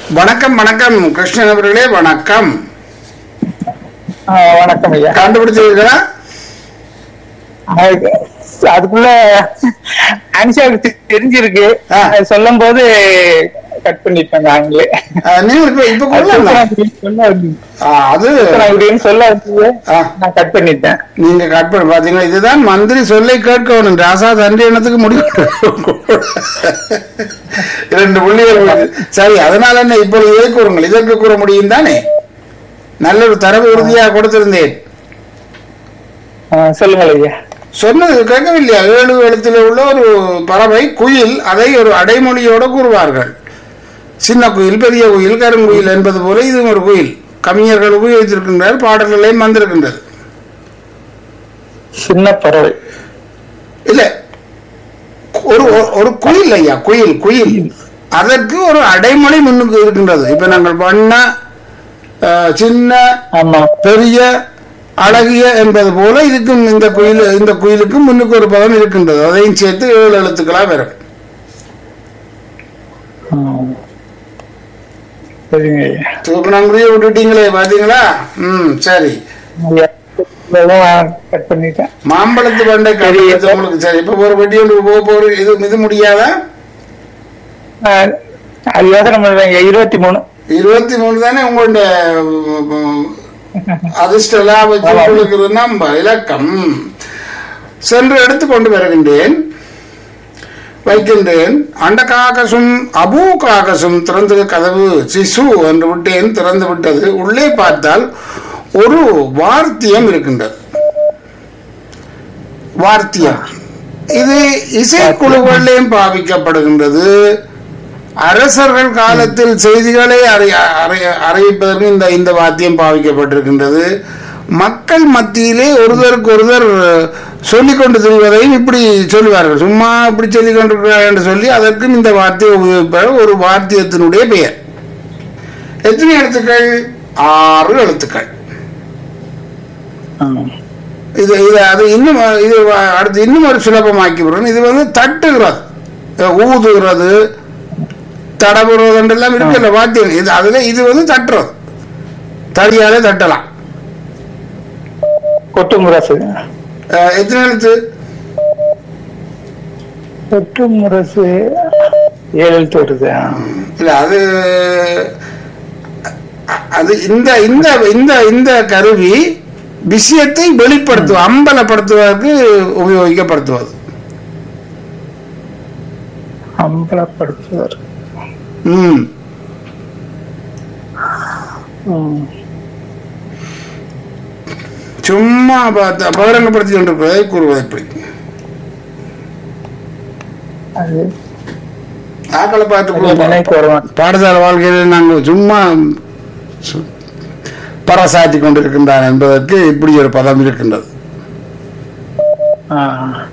வணக்கம் வணக்கம் கிருஷ்ணன் அவர்களே வணக்கம் ஆ, வணக்கம் ஐயா கண்டுபிடிச்சிருக்கிறா அதுக்கு- அதுக்குள்ள அனிஷாவுக்கு தெ- தெரிஞ்சிருக்கு ஆ. சொல்லும் போது கட் பண்ணிட்டாங்க அவங்களே நீங்க இப்ப இப்ப கொள்ளலாம் சொல்ல வந்தீங்க. ஆ, அது நான் இப்படின்னு சொல்ல வந்தது ஆ. நான் கட் பண்ணிட்டேன் நீங்க கட் பண்ண பாத்தீங்களா இதுதான் மந்திரி சொல்லை கேட்கணும் ராசா தண்டி எண்ணத்துக்கு முடிவு ரெண்டு புள்ளிகள் உள்ளது. சரி அதனால என்ன இப்பொழுது இதை கூறுங்கள் இதற்கு கூற முடியும் தானே நல்ல ஒரு தரவு உறுதியாக கொடுத்திருந்தேன் ஆ, சொல்லுங்கள் ஐயா சொன்னது கேட்கவில்லையா ஏழு எழுத்தில் உள்ள ஒரு பறவை குயில் அதை ஒரு அடைமொழியோட கூறுவார்கள் சின்ன குயில் பெரிய குயில் கருங்குயில் என்பது போல இதுவும் ஒரு குயில் கவிஞர்கள் உபயோகித்திருக்கின்றார் பாடல்களையும் வந்திருக்கின்றது சின்ன பறவை இல்ல ஒரு ஒரு- ஒரு குயில் ஐயா குயில் குயில் அதற்கு ஒரு அடைமொழி முன்னுக்கு இருக்கின்றது இப்ப நாங்கள் பண்ண அஹ், சின்ன ஆமா பெரிய அழகிய என்பது போல இதுக்கும் இந்த குயில் இந்த குயிலுக்கும் முன்னுக்கு ஒரு பதம் இருக்கின்றது அதையும் சேர்த்து ஏழு எழுத்துக்களா வரும் ம். சரிங்க ஐயா தூக்கணங்குடியை விட்டுட்டீங்களே பாத்தீங்களா ம் சரி ஐயா, இதெல்லாம் கட் பண்ணிட்டேன் மாம்பழத்து பண்டை கடிதத்தை உங்களுக்கு சரி இப்ப ஒரு வெட்டி ஒன்று போக போற இது இது முடியாதா ஆ, அது யோசனை பண்றேன் ஐயா, இருபத்தி மூணு இருபத்தி மூணு தானே உங்களுடைய அதிர்ஷ்ட லாபம் உங்களுக்கு நம்ம இலக்கம் சென்று எடுத்துக்கொண்டு வருகின்றேன் வைக்கின்றேன் அண்ட காகசும் அபூ காகசும் திறந்தது கதவு சிசு என்று விட்டேன் திறந்து விட்டது உள்ளே பார்த்தால் ஒரு வார்த்தியம் இருக்கின்றது வார்த்தியம் இது இசைக்குழுகளிலும் பாவிக்கப்படுகின்றது அரசர்கள் காலத்தில் செய்திகளை அறி- அறி- அறிவிப்பதற்கு இந்த இந்த வாத்தியம் பாவிக்கப்பட்டிருக்கின்றது மக்கள் மத்தியிலே ஒருவருக்கு ஒருவர் சொல்லிக் கொண்டு திரிவதையும் இப்படி சொல்லுவார்கள் சும்மா இப்படி சொல்லிக் கொண்டிருக்கிறார் என்று சொல்லி அதற்கும் இந்த வார்த்தையை உபயோகிப்பார் ஒரு வாத்தியத்தினுடைய பெயர் எத்தனை எழுத்துக்கள் ஆறு எழுத்துக்கள் ம். இது இது அது இன்னும் இது வ- அடுத்து இன்னும் ஒரு சுலபமாக்கி விடுறோம் இது வந்து தட்டுகிறது அஹ் ஊதுகிறது தடவுறது எல்லாம் இருக்குல்ல வாத்தியம் இது அதுல இது வந்து தட்டுறது தடியாலே தட்டலாம் கொட்டு முரசு அஹ் எத்தனை எழுத்து கொட்டு முரசு ஏழு எழுத்து வருது ஆ. இல்ல அது அ- அது இந்த இந்த இந்த இந்த கருவி விஷயத்தை வெளிப்படுத்துவது அம்பலப்படுத்துவதற்கு உபயோகிக்கப்படுத்துவது அம்பலப்படுத்துவர் ம் ம். சும்மா பார்த்து பகிரங்கப்படுத்தி கொண்டிருப்பதை கூறுவது எப்படி அது ஆக்களை பார்த்து அது கூறுவோம். நினைவுக்கு வருவான் பாடசாலை வாழ்க்கையில் நாங்கள் சும்மா சு- பறைசாற்றி கொண்டிருக்கின்றான் என்பதற்கு இப்படி ஒரு பதம் இருக்கின்றது ஆ.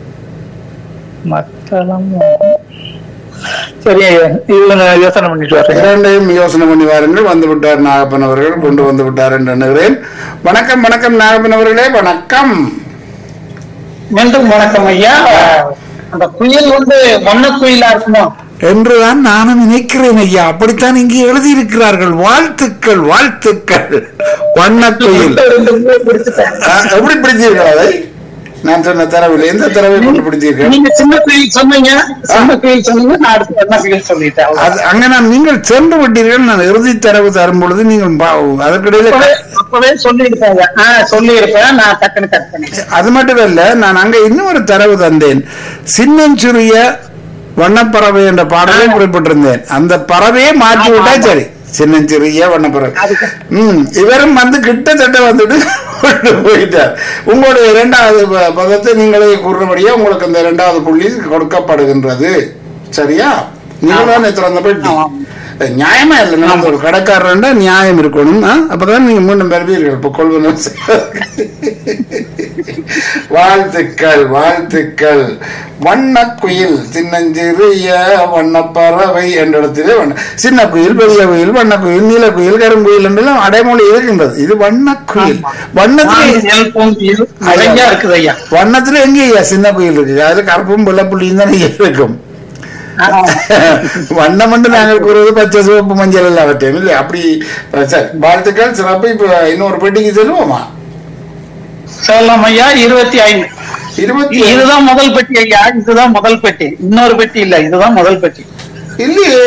மத்தளம் சரி ஐயா இது நான் யோசனை பண்ணிட்டு வரேன் இரண்டையும் யோசனை பண்ணி வாருங்கள் வந்து விட்டார் நாகப்பன் அவர்கள் கொண்டு வந்து விட்டார் என்று எண்ணுகிறேன் வணக்கம் வணக்கம் நாகப்பன் அவர்களே வணக்கம் மீண்டும் வணக்கம் ஐயா அந்த குயில் வந்து மொன்ன குயிலா இருக்குமா என்றுதான் நானும் நினைக்கிறேன் ஐயா அப்படித்தான் இங்கே எழுதியிருக்கிறார்கள் வாழ்த்துக்கள் வாழ்த்துக்கள் வண்ணக்குயில் ரெண்டு மூணு பிடிச்சிட்டேன் ஆ, எப்படி பிடிச்சீர்கள் அதை நான் சொன்ன தரவில் எந்த தரவை கொண்டு பிடிச்சீர்கள் நீங்க சின்ன குயில் சொன்னீங்க சின்ன குயில் சொன்னீங்க நான் அடுத்து என்ன குயில் சொல்லிட்டேன் அவ்வளவுதான். அது அங்க நான் நீங்கள் சென்று விட்டீர்கள் நான் இறுதி தரவு தரும் பொழுது நீங்கள் பா- அதற்கிடையில அப்பவே அப்பவே சொல்லியிருப்பேன் ஆஹ் சொல்லியிருப்பேன் நான் டக்குன்னு கட் பண்ணிட்டேன் அது மட்டும் இல்ல நான் அங்க இன்னும் ஒரு தரவு தந்தேன் சின்னஞ்சிறிய வண்ணப்பறவை என்ற பாடலை குறிப்பிட்டிருந்தேன் அந்த பறவையை மாற்றி விட்டா சரி சின்னஞ்சிறிய வண்ணப்பறவை அதுக்கு- ம் இவரும் வந்து கிட்டத்தட்ட வந்துட்டு கொண்டு போயிட்டார் உங்களுடைய இரண்டாவது ப- பதத்தை நீங்களே கூறுறபடியா உங்களுக்கு அந்த இரண்டாவது புள்ளி கொடுக்கப்படுகின்றது சரியா நீங்களான திறந்த பெட்டி ஆமாம். நியாயமா இல்லை நம்ம ஒரு கடைக்காரர்ண்டா நியாயம் இருக்கணும் ஆ? அப்பதான் நீங்க மீண்டும் பெறுவீர்கள் இப்போ கொள்வனும் வாழ்த்துக்கள் வாழ்த்துக்கள் வண்ணக்குயில் சின்னஞ்சிறிய வண்ணப்பறவை என்ற இடத்திலே வண்ண சின்ன குயில் பெரிய குயில் வண்ணக்குயில் நீலக்குயில் கருங்குயில் என்றெல்லாம் அடைமொழி இருக்கின்றது இது வண்ணக்குயில் வண்ணத்திலே வானவில், பூங்குயில் நிறைய இருக்குது ஐயா வண்ணத்துல எங்க ஐயா சின்ன குயில் இருக்கு அதுல கருப்பும் வெள்ளப்புள்ளியும் தானே இருக்கும் ஆமா. வண்ணம் என்று நாங்கள் கூறுவது பச்சை சிவப்பு மஞ்சள் எல்லாம் அவற்றையும் இல்லை அப்படி சரி வாழ்த்துக்கள் சிறப்பு இப்ப இன்னொரு பெட்டிக்கு செல்வோமா சொல்லலாம் ஐயா இருபத்தி ஐந்து இருபத்தி இதுதான் முதல் பெட்டி ஐயா இதுதான் முதல் பெட்டி இன்னொரு பெட்டி இல்ல இதுதான் முதல் பெட்டி இல்லையே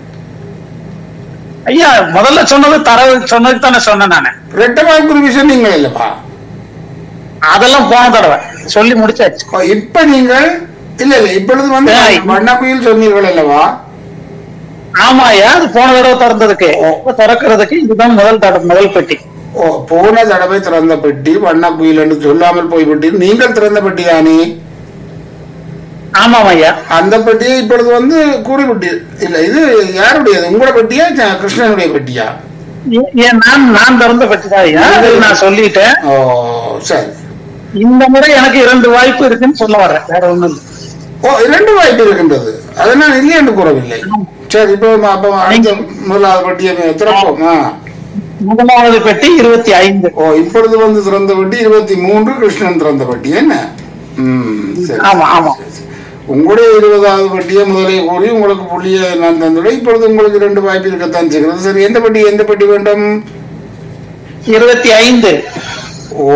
ஐயா முதல்ல சொன்னது தரவு சொன்னதுக்கு தானே சொன்னேன் நானு ரெட்டவாய் குருவி சொன்னீங்க இல்லப்பா அதெல்லாம் போன தடவை சொல்லி முடிச்சாச்சு ஓ, இப்ப நீங்கள் இல்ல இல்ல இப்பொழுது வந்து ஏய். வண்ணக்குயில் சொன்னீர்கள் அல்லவா ஆமா ஐயா அது போன தடவை திறந்ததுக்கு இப்ப திறக்கிறதுக்கு இதுதான் முதல் தடவை முதல் பெட்டி ஓ போன தடவை திறந்த பெட்டி வண்ணக்குயில் என்று சொல்லாமல் போய்விட்டு நீங்கள் திறந்த பெட்டி தானே ஆமாம் ஐயா அந்த பெட்டியை இப்பொழுது வந்து கூறிவிட்டு இல்ல இது யாருடையது உங்களோட பெட்டியா ச- கிருஷ்ணனுடைய பெட்டியா ஏ- ஏன் நான் நான் திறந்த பெட்டி தான் ஐயா அது நான் சொல்லிட்டேன் ஓ சரி இந்த முறை எனக்கு இரண்டு வாய்ப்பு இருக்குன்னு சொல்ல வர்றேன் வேற ஒண்ணும் இல்லை ஓ இரண்டு வாய்ப்பு இருக்கின்றது அதை நான் இல்லை என்று கூறவில்லை சரி இப்போ அப்ப அடுத்த முதலாவது பெட்டியை திறப்போம் ஆ. முதலாவது பெட்டி இருபத்தி ஐந்து ஓ இப்பொழுது வந்து திறந்த பெட்டி இருபத்தி மூன்று கிருஷ்ணன் திறந்த பெட்டி என்ன ம் சரி ஆமா ஆமா உங்களுடைய இருபதாவது பெட்டியை முதலே கூறி உங்களுக்கு புள்ளியை நான் தந்துவிட இப்பொழுது உங்களுக்கு ரெண்டு வாய்ப்பு இருக்கத்தான் செய்கிறது சரி எந்த பெட்டி எந்த பெட்டி வேண்டும் இருபத்தி ஐந்து ஓ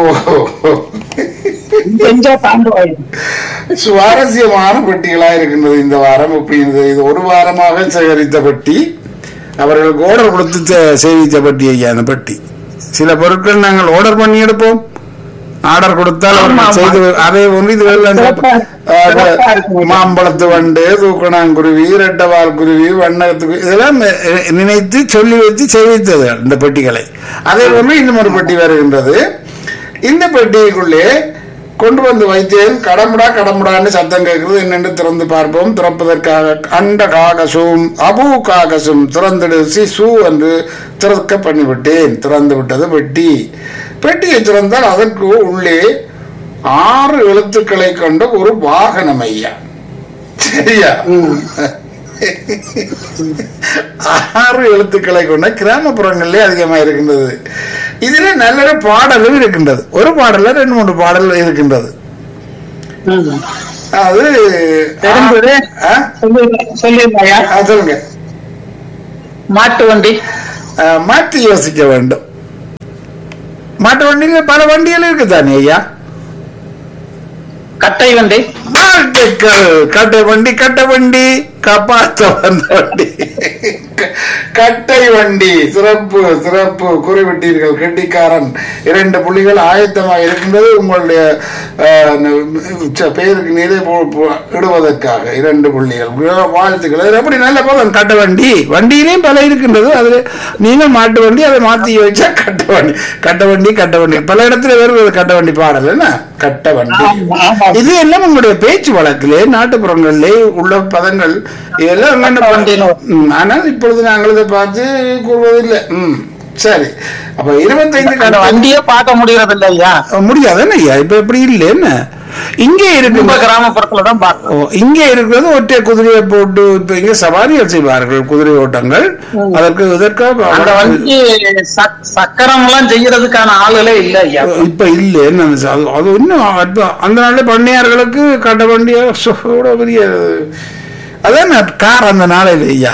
செஞ்சா தாண்டு வாய்ப்பு சுவாரஸ்யமான பெட்டிகளா இருக்கின்றது இந்த வாரம் இப்ப இது இது ஒரு வாரமாக சேகரித்த பெட்டி அவர்களுக்கு ஆர்டர் கொடுத்து சே- சேமித்த பெட்டி ஐயா அந்த பெட்டி சில பொருட்கள் நாங்கள் ஆர்டர் பண்ணி எடுப்போம் ஆர்டர் கொடுத்தால் ஆமா, அவர்கள் ஆமா. செய்து அதே ஒன்று இதுகள் அந்த, சிறப்பா- அஹ், சிறப்பா இருக்கும். மாம்பழத்து வண்டு தூக்கணாங்குருவி ரெட்டவால் குருவி வண்ணத்துக்கு இதெல்லாம் அஹ், நினைத்து சொல்லி வைத்து சேமித்தது இந்த பெட்டிகளை அதே போல இன்னும் ஒரு பெட்டி வருகின்றது இந்த பெட்டிக்குள்ளே கொண்டு வந்து வைத்தேன் கடமுடா கடமுடான்னு சத்தம் கேட்கிறது என்னென்று திறந்து பார்ப்போம் திறப்பதற்காக அண்ட காகசும் அபு காகசும் திறந்திடு சிசு என்று திறக்க பண்ணிவிட்டேன் திறந்து விட்டது பெட்டி பெட்டியை திறந்தால் அதற்கு உள்ளே ஆறு எழுத்துக்களை கொண்ட ஒரு வாகனம் ஐயா சரியா ஆறு எழுத்துக்களை கொண்ட கிராமப்புறங்களிலே அதிகமா இருக்கின்றது இதுல நல்ல ஒரு பாடலும் இருக்கின்றது ஒரு பாடல்ல ரெண்டு மூணு பாடல் இருக்கின்றது ம். அது தெரிந்தது ஆ? சொல்லி- சொல்லிருங்க ஐயா ஆ, சொல்லுங்க மாட்டு வண்டி ஆ, மாற்றி யோசிக்க வேண்டும் மாட்டு வண்டியில பல வண்டிகள் இருக்குதானே ஐயா கட்டை வண்டி வாழ்த்துக்கள் கட்டை வண்டி கட்டை வண்டி காப்பாத்த வந்த வண்டி க- கட்டை வண்டி சிறப்பு சிறப்பு குறிவிட்டீர்கள் கெட்டிக்காரன் இரண்டு புள்ளிகள் ஆயத்தமாக இருக்கின்றது உங்களுடைய அஹ், ந- ச- பெயருக்கு நீரே போ- போ- இடுவதற்காக இரண்டு புள்ளிகள் வா- வாழ்த்துக்கள் அது எப்படி நல்ல போதும் கட்டை வண்டி வண்டியிலையும் பல இருக்கின்றது அதுல நீங்க மாட்டு வண்டி அதை மாத்தி வச்சா கட்டை வண்டி கட்டை வண்டி கட்டை வண்டி பல இடத்துல வருவது கட்டை வண்டி பாடல் என்ன கட்டை வண்டி ஆமா, ஆமா. இது எல்லாம் உங்களுடைய பேச்சு வழக்கிலே நாட்டுப்புறங்களிலே உள்ள பதங்கள் இதெல்லாம் என்னென்ன ப- வண்டின்னு ம், ஆனால் இப்பொழுது நாங்கள் இதை பார்த்து கூறுவதில்லை ம் சரி அப்ப இருபத்தைந்து அந்த கட்ட வண்டியே பார்க்க முடியறது இல்ல ஐயா முடியாதுன்னு ஐயா இப்ப எப்படி இல்லை என்ன இங்கே இருக்கு ரொம்ப கிராமப்புறத்துல தான் ஓ, பார்க்கணும் இங்கே இருக்கிறது ஒற்றை குதிரையை போட்டு இப்ப இங்கே சவாரிகள் செய்வார்கள் குதிரை ஓட்டங்கள் அதற்கு அந்த இதற்காக வண்டி சக்- சக்கரம் எல்லாம் செய்யறதுக்கான ஆளுகளே இல்ல ஐயா இப்ப இல்ல என்ன அது அது இன்னும் அப்ப அந்த நாள்ல பண்ணையார்களுக்கு கட்ட வண்டிய கூட பெரிய அதான் கார் அந்த நாளையில ஐயா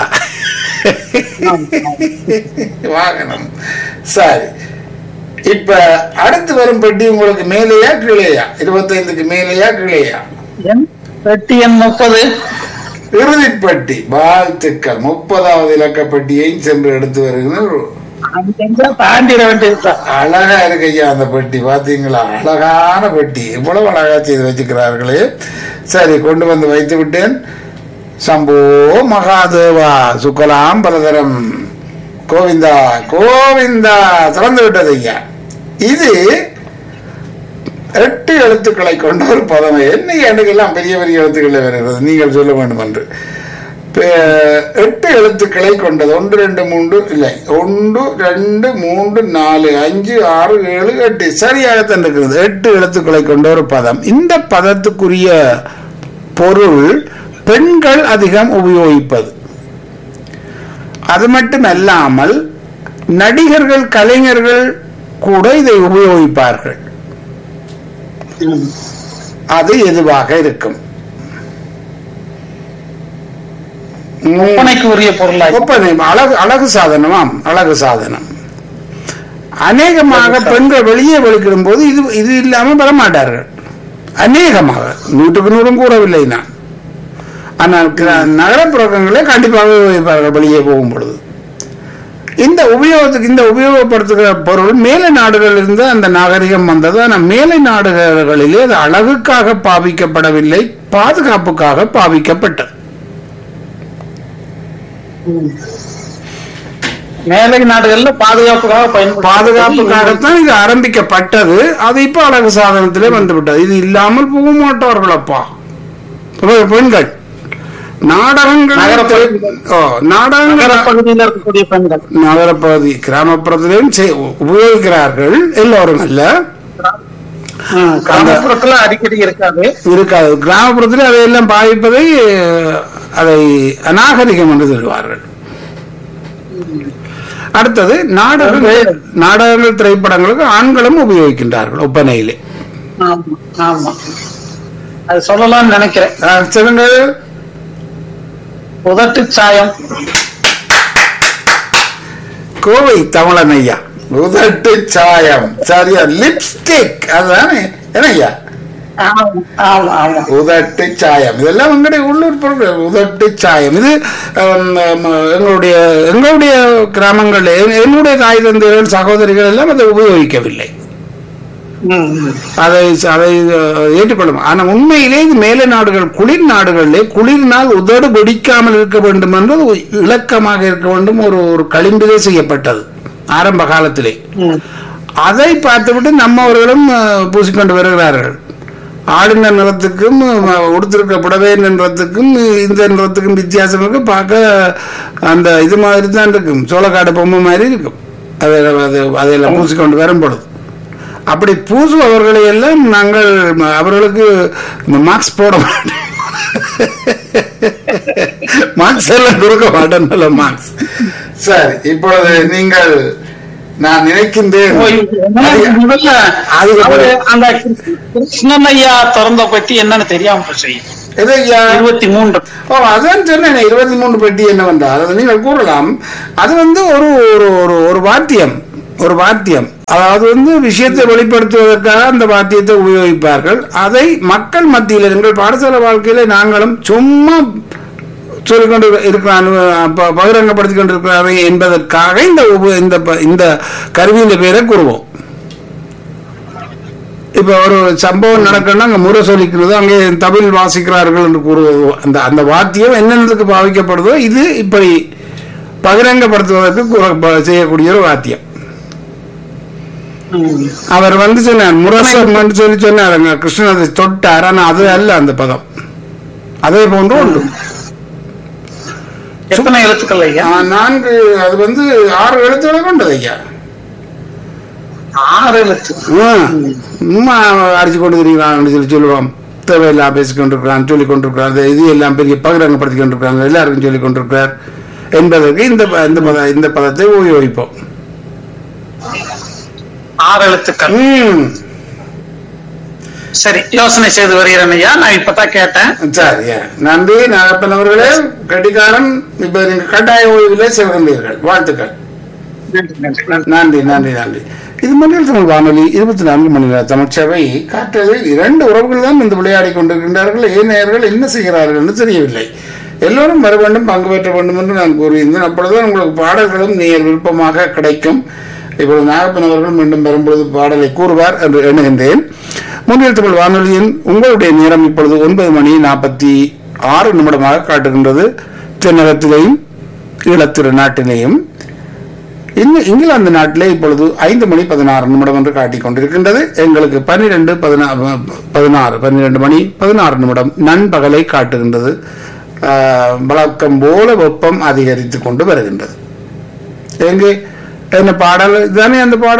வாகனம் சரி இப்ப அடுத்து வரும் பெட்டி உங்களுக்கு மேலேயா கீழேயா இருபத்தைந்துக்கு மேலேயா கீழேயா எண் பெட்டி எண் முப்பது இறுதிப் பெட்டி வாழ்த்துக்கள் முப்பதாவது இலக்க பெட்டியையும் சென்று எடுத்து வருகிறது அங்க தாண்டிட வேண்டியதுதான் அழகா இருக்கு ஐயா அந்த பெட்டி பாத்தீங்களா அழகான பெட்டி இவ்வளவு அழகா செய்து வச்சுக்கிறார்களே சரி கொண்டு வந்து வைத்து விட்டேன் சம்போ மகாதேவா சுக்கலாம் பலதரம் கோவிந்தா கோவிந்தா திறந்து விட்டது ஐயா இது எட்டு எழுத்துக்களை கொண்ட ஒரு பதம் என்ன எண்ணுக்கெல்லாம் பெரிய பெரிய எழுத்துக்கள் வருகிறது நீங்கள் சொல்ல வேண்டும் என்று பே- எட்டு எழுத்துக்களை கொண்டது ஒன்று ரெண்டு மூன்று இல்லை ஒன்று ரெண்டு மூன்று நாலு அஞ்சு ஆறு ஏழு எட்டு சரியாகத்தான் இருக்கிறது எட்டு எழுத்துக்களை கொண்ட ஒரு பதம் இந்த பதத்துக்குரிய பொருள் பெண்கள் அதிகம் உபயோகிப்பது அது மட்டுமல்லாமல் நடிகர்கள் கலைஞர்கள் கூட இதை உபயோகிப்பார்கள் அது எதுவாக இருக்கும் ம். ஒப்பனைக்கு உரிய பொருளாக ஒப்பனை அழகு அழகு சாதனமாம் அழகு சாதனம் அநேகமாக பெண்கள் வெளியே வெளிக்கிடும் போது இது இது இல்லாம வரமாட்டார்கள் அநேகமாக நூற்றுக்கு நூறும் கூறவில்லை நான் ஆனால் கிர- நகரப்புறங்களே கண்டிப்பாக உபயோகிப்பார்கள் வெளியே போகும் பொழுது இந்த உபயோகத்துக்கு இந்த உபயோகப்படுத்துகிற பொருள் மேலை நாடுகளில் இருந்து அந்த நாகரிகம் வந்தது ஆனால் மேலை நாடுகளிலே அது அழகுக்காக பாவிக்கப்படவில்லை பாதுகாப்புக்காக பாவிக்கப்பட்டது மேலை நாடுகள்ல பாதுகாப்புக்காக பயன்படுத்த பாதுகாப்புக்காகத்தான் இது ஆரம்பிக்கப்பட்டது அது இப்ப அழகு சாதனத்திலே வந்துவிட்டது இது இல்லாமல் போக மாட்டார்களப்பா பெ- பெண்கள் நாடகங்கள் நகரப்பகுதி. ஓ நாடகங்கள் நகரப்பகுதியில் இருக்கக்கூடிய பெண்கள் நகரப்பகுதி கிராமப்புறத்திலும் செய்- உபயோகிக்கிறார்கள் எல்லோரும் அல்ல ம், கிராமப்புறத்துல அடிக்கடி இருக்காது இருக்காது கிராமப்புறத்தில் அதையெல்லாம் பாவிப்பதை அஹ், அதை அநாகரிகம் என்று சொல்வார்கள் அடுத்தது நாடகங்கள் நாடகங்கள் திரைப்படங்களுக்கு ஆண்களும் உபயோகிக்கின்றார்கள் ஒப்பனையிலே ஆமா ஆமா அது சொல்லலாம்னு நினைக்கிறேன் அஹ், சொல்லுங்கள் உதட்டு சாயம் கோவை தமிழன் ஐயா உதட்டு சாயம் சரியா லிப்ஸ்டிக் அதுதானே என்ன ஐயா ஆமா ஆமா ஆமா உதட்டு சாயம் இதெல்லாம் எங்களுடைய உள்ளூர் பொருள் உதட்டு சாயம் இது ஹம், ஹம், எங்களுடைய எங்களுடைய கிராமங்களில் என்னுடைய தாய் தந்தைகள் சகோதரிகள் எல்லாம் அதை உபயோகிக்கவில்லை ம், ம். அதை அதை அஹ், ஏற்றுக்கொள்ளும் ஆனா உண்மையிலே இது மேலை நாடுகள் குளிர் நாடுகளிலே குளிர்னால் உதடு வெடிக்காமல் இருக்க வேண்டும் என்று ஒரு இலக்கமாக இருக்க வேண்டும் ஒரு ஒரு களிம்பிலே செய்யப்பட்டது ஆரம்ப காலத்திலே ம். அதை பார்த்துவிட்டு நம்மவர்களும் அஹ், பூசிக்கொண்டு வருகிறார்கள் ஆடின நிறத்துக்கும் அஹ், உடுத்திருக்க புடவை நிறத்துக்கும் இந்த நிறத்துக்கும் வித்தியாசம் இருக்கு பார்க்க அந்த இது மாதிரி தான் இருக்கும் சோளக்காடு பொம்மை மாதிரி இருக்கும் அதை அது அதையெல்லாம் பூசிக்கொண்டு வரும் பொழுது அப்படி பூசுபவர்களை எல்லாம் நாங்கள் ம- அவர்களுக்கு இந்த மார்க்ஸ் போட மாட்டோம் மார்க்ஸ் எல்லாம் கொடுக்க மாட்டோம் மார்க்ஸ் சரி இப்பொழுது நீங்கள் நான் நினைக்கின்றேன் ஓ, இது என்ன முதல்ல அது அவரு அந்த கிருஷ்ணன் ஐயா திறந்த பத்தி என்னன்னு தெரியாம போச்சு எது ஐயா? இருபத்தி மூன்று ஓ அதான் சொன்னேன் இருபத்தி மூணு பெட்டி என்னவென்றால் அது நீங்கள் கூறலாம் அது வந்து ஒரு ஒரு ஒரு ஒரு வாத்தியம் ஒரு வாத்தியம் அதாவது வந்து விஷயத்தை வெளிப்படுத்துவதற்காக அந்த வாத்தியத்தை உபயோகிப்பார்கள் அதை மக்கள் மத்தியில் எங்கள் பாடசாலை வாழ்க்கையில நாங்களும் சும்மா சொல்லிக்கொண்டு இருக்கிறான் ப- பகிரங்கப்படுத்திக் கொண்டிருக்கிறாரு என்பதற்காக இந்த உப- இந்த ப- இந்த கருவியின் பேரை கூறுவோம் இப்ப ஒரு சம்பவம் நடக்கணும்னா அங்க முறை சொல்லிக்கிறது அங்கே தமிழ் வாசிக்கிறார்கள் என்று கூறுவது அந்த அந்த வாத்தியம் என்னென்னதுக்கு பாவிக்கப்படுதோ இது இப்படி பகிரங்கப்படுத்துவதற்கு கூற- ப- செய்யக்கூடிய ஒரு வாத்தியம் ம். அவர் வந்து சொன்னார் முரசம் என்று சொல்லி சொன்னார் அங்க கிருஷ்ணன் அதை தொட்டார் ஆனா அது அல்ல அந்த பதம் அதே போன்று உண்டு எத்தனை எழுத்துக்கள் ஐயா ஆ, நான்கு அது வந்து ஆறு எழுத்துக்களை கொண்டது ஐயா ஆறு எழுத்து ஆ, சும்மா அடிச்சு கொண்டு இருக்கிறான் சொல்லி சொல்லுவோம் தேவையில்லாம் பேசிக் கொண்டிருக்கிறான் சொல்லிக் கொண்டிருக்கிறான் அந்த இது எல்லாம் பெரிய பகிரங்கப்படுத்திக் கொண்டிருக்கிறாங்க எல்லாருக்கும் சொல்லிக் கொண்டிருக்கிறார் என்பதற்கு இந்த ப- இந்த பத இந்த பதத்தை உபயோகிப்போம் ஆறு எழுத்துக்கள் ம் சரி யோசனை செய்து வருகிறேன் ஐயா நான் இப்பதான் கேட்டேன் சரி நன்றி நாகப்பன் அவர்களே கட்டிக்காரன் இப்ப நீங்க கட்டாய ஓய்விலே செல்கின்றீர்கள் வாழ்த்துக்கள் நன்றி நன்றி நன்றி நன்றி நன்றி நன்றி இது மண்டல் தமிழ் வானொலி இருபத்தி நான்கு மணி நேர தமிழ்ச்சபை காற்றதில் இரண்டு உறவுகள் தான் இந்த விளையாடி கொண்டிருக்கின்றார்கள் ஏனையர்கள் என்ன செய்கிறார்கள் என்று தெரியவில்லை எல்லோரும் வர வேண்டும் பங்கு பெற்ற வேண்டும் என்று நான் கூறியிருந்தேன் அப்பொழுதுதான் உங்களுக்கு பாடல்களும் நேர் விருப்பமாக கிடைக்கும் இப்பொழுது நாகப்பன் அவர்கள் மீண்டும் வரும்பொழுது பாடலை கூறுவார் என்று எண்ணுகின்றேன் முன்னில் தமிழ் வானொலியின் உங்களுடைய நேரம் இப்பொழுது ஒன்பது மணி நாற்பத்தி ஆறு நிமிடமாக காட்டுகின்றது தென்னகத்திலேயும் ஈழத்திரு நாட்டிலேயும் இன்னும் இங்கிலாந்து நாட்டிலே இப்பொழுது ஐந்து மணி பதினாறு நிமிடம் என்று காட்டிக் கொண்டிருக்கின்றது எங்களுக்கு பன்னிரெண்டு பதினாறு பன்னிரெண்டு மணி பதினாறு நிமிடம் நண்பகலை காட்டுகின்றது ஆஹ், வழக்கம் போல வெப்பம் அதிகரித்துக் கொண்டு வருகின்றது எங்கே என்ன பாடல் இதுதானே அந்த பாடல்